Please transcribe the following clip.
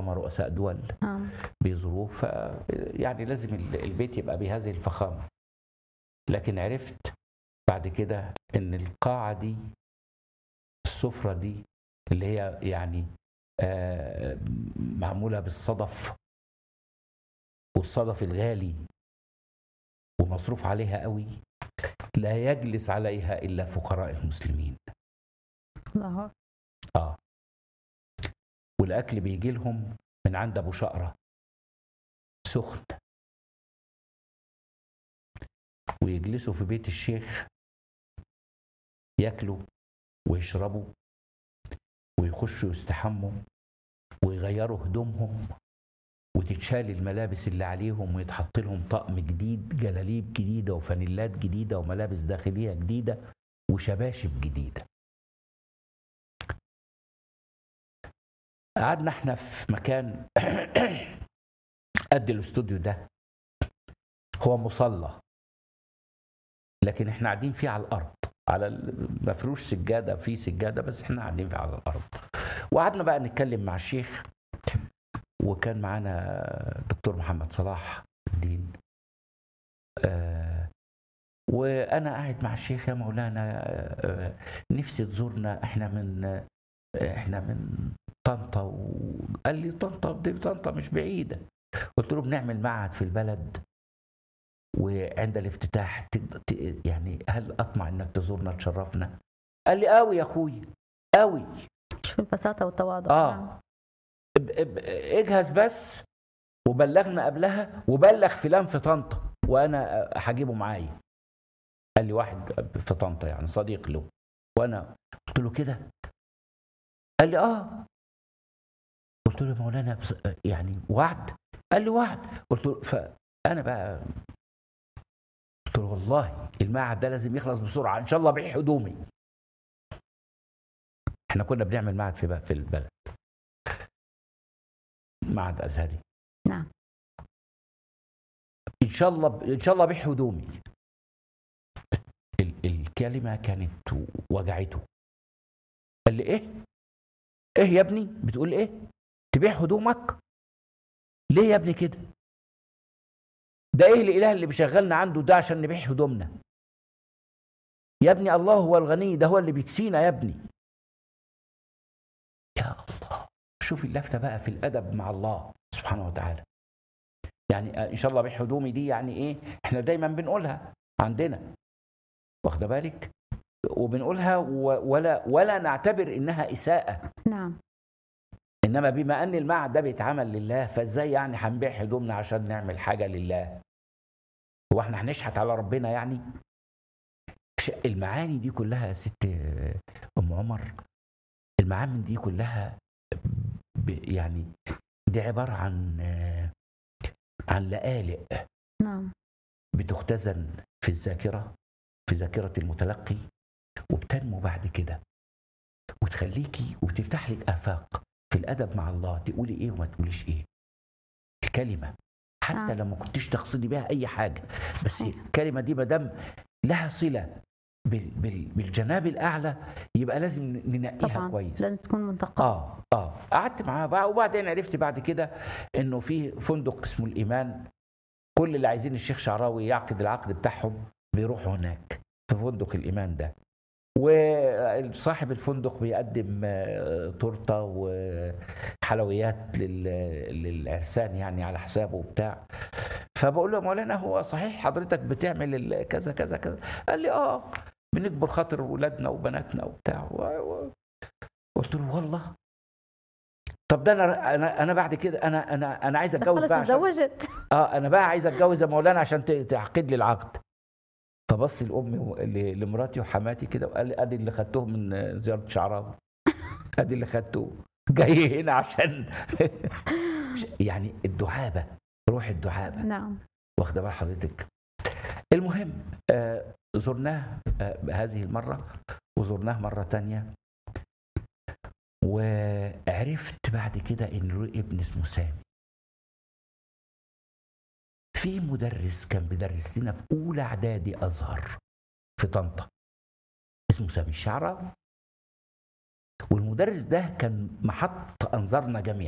فخامه رؤساء دول نعم بيزوروه ف يعني لازم ال- البيت يبقى بهذه الفخامه لكن عرفت بعد كده ان القاعه دي السفره دي اللي هي يعني آه، معموله بالصدف والصدف الغالي ومصروف عليها قوي لا يجلس عليها الا فقراء المسلمين الله اه والاكل بيجي لهم من عند ابو شقره سخن ويجلسوا في بيت الشيخ ياكلوا ويشربوا ويخشوا يستحموا ويغيروا هدومهم وتتشال الملابس اللي عليهم ويتحط لهم طقم جديد جلاليب جديده وفانيلات جديده وملابس داخليه جديده وشباشب جديده قعدنا احنا في مكان قد الاستوديو ده هو مصلى لكن احنا قاعدين فيه على الارض على ال- مفروش سجاده في سجاده بس احنا قاعدين فيه على الارض وقعدنا بقى نتكلم مع الشيخ وكان معانا دكتور محمد صلاح الدين آه وانا قاعد مع الشيخ يا مولانا آه نفسي تزورنا احنا من آه احنا من طنطا وقال لي طنطا دي طنطا مش بعيده قلت له بنعمل معهد في البلد وعند الافتتاح تقدر- ت- يعني هل اطمع انك تزورنا تشرفنا قال لي قوي يا اخوي قوي شوف البساطة والتواضع آه. نعم. اب- اب- اجهز بس وبلغنا قبلها وبلغ فلان في طنطا وانا هجيبه معايا قال لي واحد في طنطا يعني صديق له وانا قلت له كده قال لي اه قلت له يا مولانا بس- يعني وعد قال لي وعد قلت له فانا بقى قلت له والله المعهد ده لازم يخلص بسرعه ان شاء الله ابيع هدومي احنا كنا بنعمل معهد في بقى في البلد معهد ازهري نعم ان شاء الله ان شاء الله ابيع هدومي ال- الكلمه كانت وجعته قال لي ايه ايه يا ابني بتقول ايه تبيع هدومك ليه يا ابني كده ده ايه الاله اللي بيشغلنا عنده ده عشان نبيع هدومنا يا ابني الله هو الغني ده هو اللي بيكسينا يا ابني يا الله شوف اللفته بقى في الادب مع الله سبحانه وتعالى يعني ان شاء الله ابيع هدومي دي يعني ايه احنا دايما بنقولها عندنا واخده بالك وبنقولها و- ولا ولا نعتبر انها اساءه نعم انما بما ان المعهد ده بيتعمل لله فازاي يعني هنبيع هدومنا عشان نعمل حاجه لله هو احنا هنشحت على ربنا يعني ش- المعاني دي كلها يا ست ام عمر المعاني دي كلها ب- يعني دي عباره عن عن لآلئ نعم بتختزن في الذاكرة في ذاكرة المتلقي وبتنمو بعد كده وتخليكي وبتفتح لك آفاق في الأدب مع الله تقولي إيه وما تقوليش إيه الكلمة حتى نعم. لما كنتيش تقصدي بيها أي حاجة بس الكلمة دي مادام لها صلة بال- بال- بالجناب الأعلى يبقى لازم ننقيها طبعا كويس لازم تكون منتقى اه اه قعدت معاه بقى وبعدين عرفت بعد كده انه في فندق اسمه الايمان كل اللي عايزين الشيخ شعراوي يعقد العقد بتاعهم بيروحوا هناك في فندق الايمان ده وصاحب الفندق بيقدم آه، تورته وحلويات لل- للعرسان يعني على حسابه وبتاع فبقول له يا مولانا هو صحيح حضرتك بتعمل ال- كذا كذا كذا قال لي اه بنكبر خاطر ولادنا وبناتنا وبتاع و... و... قلت له والله طب ده انا انا انا بعد كده انا انا انا عايز ده اتجوز خلص بقى عشان اتزوجت اه انا بقى عايز اتجوز يا مولانا عشان ت- تعقد لي العقد فبص لامي و- ل- لمراتي وحماتي كده وقال لي ادي اللي خدته من زياره شعراوي ادي اللي خدته جاي هنا عشان يعني الدعابه روح الدعابه نعم واخده بال حضرتك المهم آه زرناه آه هذه المره وزرناه مره تانية وعرفت بعد كده ان له ابن اسمه سامي في مدرس كان بيدرس لنا في اولى اعدادي ازهر في طنطا اسمه سامي الشعراوي والمدرس ده كان محط انظارنا جميعا